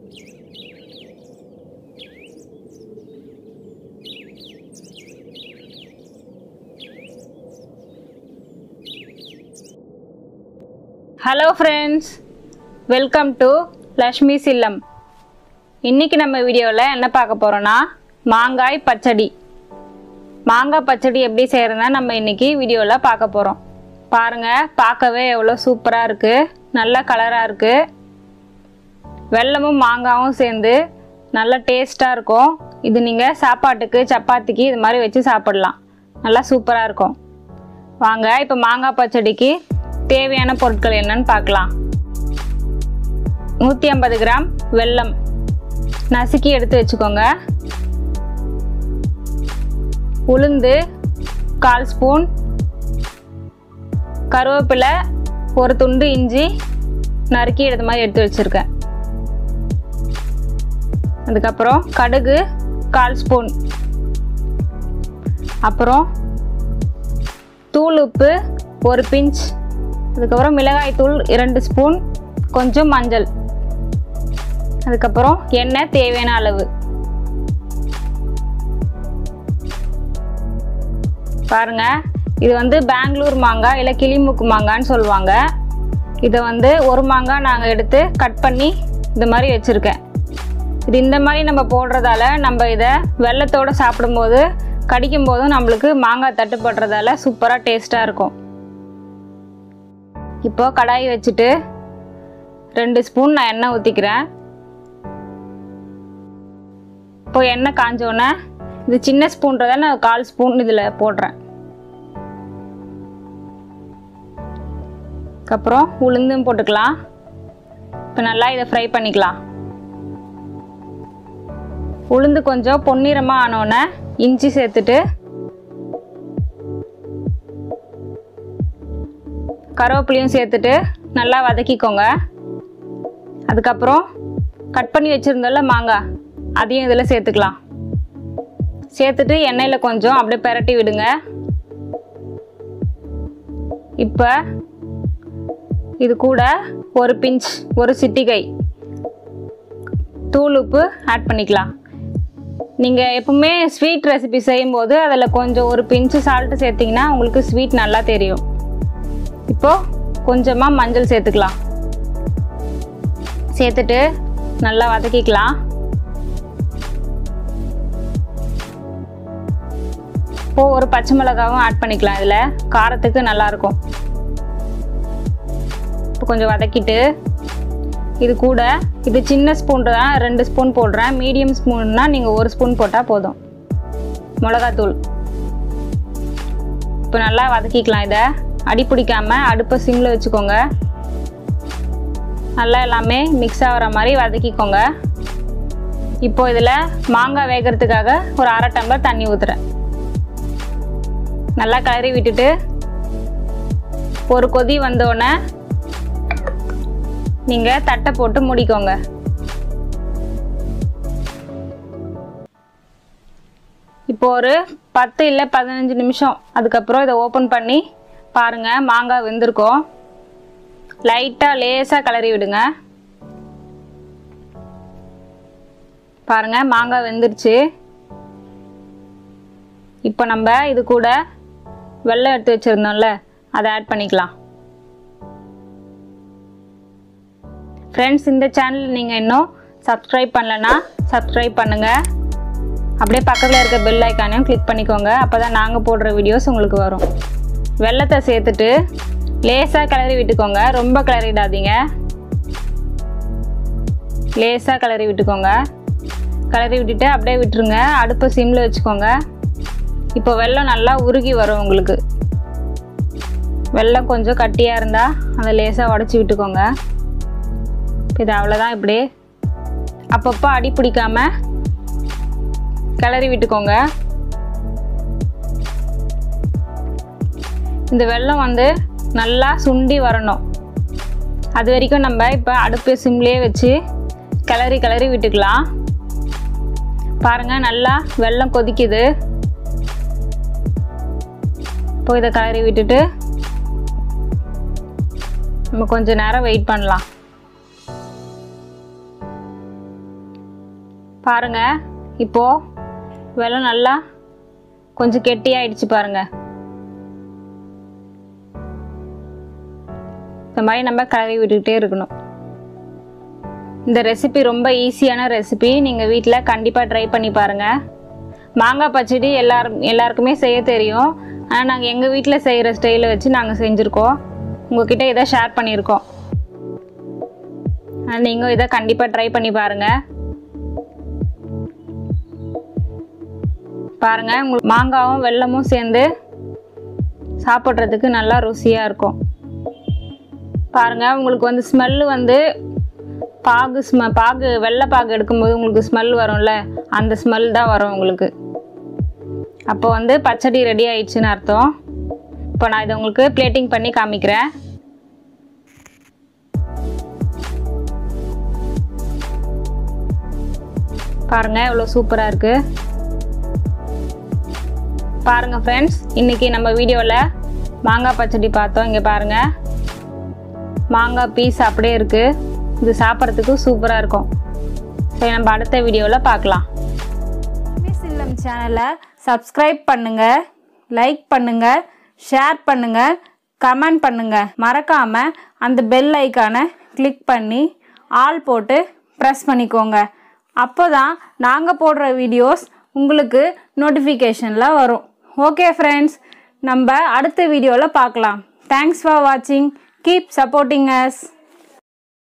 hello friends welcome to Lakshmi சில்லம் இன்னைக்கு நம்ம வீடியோவில் என்ன பார்க்க போகிறோன்னா மாங்காய் பச்சடி மாங்காய் பச்சடி எப்படி செய்கிறதுனா நம்ம இன்னைக்கு வீடியோவில் பார்க்க போகிறோம் பாருங்கள் பார்க்கவே எவ்வளோ சூப்பராக இருக்குது நல்ல கலராக இருக்குது வெல்லமும் மாங்காவும் சேர்ந்து நல்ல டேஸ்ட்டாக இருக்கும் இது நீங்கள் சாப்பாட்டுக்கு சப்பாத்திக்கு இது மாதிரி வச்சு சாப்பிடலாம் நல்லா சூப்பராக இருக்கும் வாங்க இப்போ மாங்காய் பச்சடிக்கு தேவையான பொருட்கள் என்னன்னு பார்க்கலாம் நூற்றி ஐம்பது கிராம் வெல்லம் நசுக்கி எடுத்து வச்சுக்கோங்க உளுந்து கால் ஸ்பூன் கருவேப்பிலை ஒரு துண்டு இஞ்சி நறுக்கி எடுத்த மாதிரி எடுத்து வச்சுருக்கேன் அதுக்கப்புறம் கடுகு கால் ஸ்பூன் அப்புறம் தூள் உப்பு ஒரு பிஞ்ச் அதுக்கப்புறம் மிளகாய் தூள் இரண்டு ஸ்பூன் கொஞ்சம் மஞ்சள் அதுக்கப்புறம் எண்ணெய் தேவையான அளவு பாருங்க இது வந்து பெங்களூர் மாங்காய் இல்லை கிளிமுக்கு மாங்கான்னு சொல்லுவாங்க இதை வந்து ஒரு மாங்காய் நாங்கள் எடுத்து கட் பண்ணி இந்த மாதிரி வச்சுருக்கேன் இது இந்த மாதிரி நம்ம போடுறதால நம்ம இதை வெள்ளத்தோடு சாப்பிடும்போது கடிக்கும் போதும் நம்மளுக்கு மாங்காய் தட்டுப்படுறதால சூப்பராக டேஸ்ட்டாக இருக்கும் இப்போ கடாய் வச்சுட்டு ரெண்டு ஸ்பூன் நான் எண்ணெய் ஊற்றிக்கிறேன் இப்போ எண்ணெய் காஞ்சோன்னே இது சின்ன ஸ்பூன்றதை நான் கால் ஸ்பூன் இதில் போடுறேன் அதுக்கப்புறம் உளுந்தும் போட்டுக்கலாம் இப்போ நல்லா இதை ஃப்ரை பண்ணிக்கலாம் உளுந்து கொஞ்சம் பொன்னிறமாக ஆனோடனே இஞ்சி சேர்த்துட்டு கருவேப்பிலையும் சேர்த்துட்டு நல்லா வதக்கிக்கோங்க அதுக்கப்புறம் கட் பண்ணி வச்சுருந்தோம்ல மாங்காய் அதையும் இதில் சேர்த்துக்கலாம் சேர்த்துட்டு எண்ணெயில் கொஞ்சம் அப்படியே பெரட்டி விடுங்க இப்போ இது கூட ஒரு பிஞ்ச் ஒரு சிட்டிகை தூள் உப்பு ஆட் பண்ணிக்கலாம் நீங்கள் எப்பவுமே ஸ்வீட் ரெசிபி செய்யும்போது அதில் கொஞ்சம் ஒரு பிஞ்சு சால்ட்டு சேர்த்திங்கன்னா உங்களுக்கு ஸ்வீட் நல்லா தெரியும் இப்போது கொஞ்சமாக மஞ்சள் சேர்த்துக்கலாம் சேர்த்துட்டு நல்லா வதக்கிக்கலாம் இப்போது ஒரு பச்சை மிளகாவும் ஆட் பண்ணிக்கலாம் இதில் காரத்துக்கு நல்லாயிருக்கும் இப்போ கொஞ்சம் வதக்கிட்டு இது கூட இது சின்ன ஸ்பூன் தான் ரெண்டு ஸ்பூன் போடுறேன் மீடியம் ஸ்பூன்னா நீங்கள் ஒரு ஸ்பூன் போட்டால் போதும் மிளகாத்தூள் இப்போ நல்லா வதக்கிக்கலாம் இதை அடி பிடிக்காமல் அடுப்பை சிம்மில் வச்சுக்கோங்க நல்லா எல்லாமே மிக்ஸ் ஆகிற மாதிரி வதக்கிக்கோங்க இப்போ இதில் மாங்காய் வேகிறதுக்காக ஒரு அரை டம்ளர் தண்ணி ஊற்றுறேன் நல்லா கிளறி விட்டுட்டு ஒரு கொதி வந்தோடனே நீங்கள் தட்டை போட்டு மூடிக்கோங்க இப்போ ஒரு பத்து இல்லை பதினஞ்சு நிமிஷம் அதுக்கப்புறம் இதை ஓப்பன் பண்ணி பாருங்கள் மாங்காய் வெந்திருக்கும் லைட்டாக லேசாக கிளறி விடுங்க பாருங்கள் மாங்காய் வெந்துருச்சு இப்போ நம்ம இது கூட வெள்ளம் எடுத்து வச்சுருந்தோம்ல அதை ஆட் பண்ணிக்கலாம் ஃப்ரெண்ட்ஸ் இந்த சேனல் நீங்கள் இன்னும் சப்ஸ்கிரைப் பண்ணலன்னா சப்ஸ்கிரைப் பண்ணுங்கள் அப்படியே பக்கத்தில் இருக்க பெல் ஐக்கானையும் கிளிக் பண்ணிக்கோங்க அப்போ தான் நாங்கள் போடுற வீடியோஸ் உங்களுக்கு வரும் வெள்ளத்தை சேர்த்துட்டு லேசாக கிளறி விட்டுக்கோங்க ரொம்ப கிளறிடாதீங்க லேசாக கிளறி விட்டுக்கோங்க கிளறி விட்டுட்டு அப்படியே விட்டுருங்க அடுப்பை சிம்மில் வச்சுக்கோங்க இப்போ வெள்ளம் நல்லா உருகி வரும் உங்களுக்கு வெள்ளம் கொஞ்சம் கட்டியாக இருந்தால் அதை லேசாக உடச்சி விட்டுக்கோங்க இது அவ்வளோதான் இப்படி அப்பப்போ அடி பிடிக்காம கிளறி விட்டுக்கோங்க இந்த வெள்ளம் வந்து நல்லா சுண்டி வரணும் அது வரைக்கும் நம்ம இப்போ அடுப்பு சிம்லேயே வச்சு கிளறி கிளறி விட்டுக்கலாம் பாருங்கள் நல்லா வெள்ளம் கொதிக்குது இப்போ இதை கிளறி விட்டுட்டு நம்ம கொஞ்ச நேரம் வெயிட் பண்ணலாம் பாருங்க இப்போ வெள்ளம் நல்லா கொஞ்சம் கெட்டியாயிடுச்சு பாருங்க இந்த மாதிரி நம்ம கலரி விட்டுக்கிட்டே இருக்கணும் இந்த ரெசிபி ரொம்ப ஈஸியான ரெசிபி நீங்கள் வீட்டில் கண்டிப்பாக ட்ரை பண்ணி பாருங்கள் மாங்காய் பச்சடி எல்லாரும் எல்லாருக்குமே செய்ய தெரியும் ஆனால் நாங்கள் எங்கள் வீட்டில் செய்கிற ஸ்டைலை வச்சு நாங்கள் செஞ்சுருக்கோம் உங்ககிட்ட இதை ஷேர் பண்ணியிருக்கோம் ஆனால் நீங்கள் இதை கண்டிப்பாக ட்ரை பண்ணி பாருங்கள் பாருங்கள் உங்களுக்கு மாங்காவும் வெல்லமும் சேர்ந்து சாப்பிட்றதுக்கு நல்லா ருசியாக இருக்கும் பாருங்கள் உங்களுக்கு வந்து ஸ்மெல்லு வந்து பாகு ஸ்மெ பாகு வெள்ளை பாகு எடுக்கும்போது உங்களுக்கு ஸ்மெல் வரும்ல அந்த ஸ்மெல் தான் வரும் உங்களுக்கு அப்போ வந்து பச்சடி ரெடி ஆயிடுச்சுன்னு அர்த்தம் இப்போ நான் இதை உங்களுக்கு பிளேட்டிங் பண்ணி காமிக்கிறேன் பாருங்க இவ்வளோ சூப்பராக இருக்கு பாருங்க ஃப்ரெண்ட்ஸ் இன்னைக்கு நம்ம வீடியோவில் மாங்காய் பச்சடி பார்த்தோம் இங்கே பாருங்க மாங்காய் பீஸ் அப்படியே இருக்கு இது சாப்பிட்றதுக்கு சூப்பராக இருக்கும் சரி நம்ம அடுத்த வீடியோவில் பார்க்கலாம் மிஸ் இல்லம் சேனலை சப்ஸ்கிரைப் பண்ணுங்க லைக் பண்ணுங்க ஷேர் பண்ணுங்க கமெண்ட் பண்ணுங்க மறக்காம அந்த பெல் ஐக்கானை கிளிக் பண்ணி ஆல் போட்டு ப்ரெஸ் பண்ணிக்கோங்க அப்போ தான் நாங்கள் போடுற வீடியோஸ் உங்களுக்கு நோட்டிஃபிகேஷனில் வரும் ஓகே ஃப்ரெண்ட்ஸ் நம்ம அடுத்த வீடியோவில் பார்க்கலாம் தேங்க்ஸ் ஃபார் வாட்சிங் கீப் சப்போர்ட்டிங் அஸ்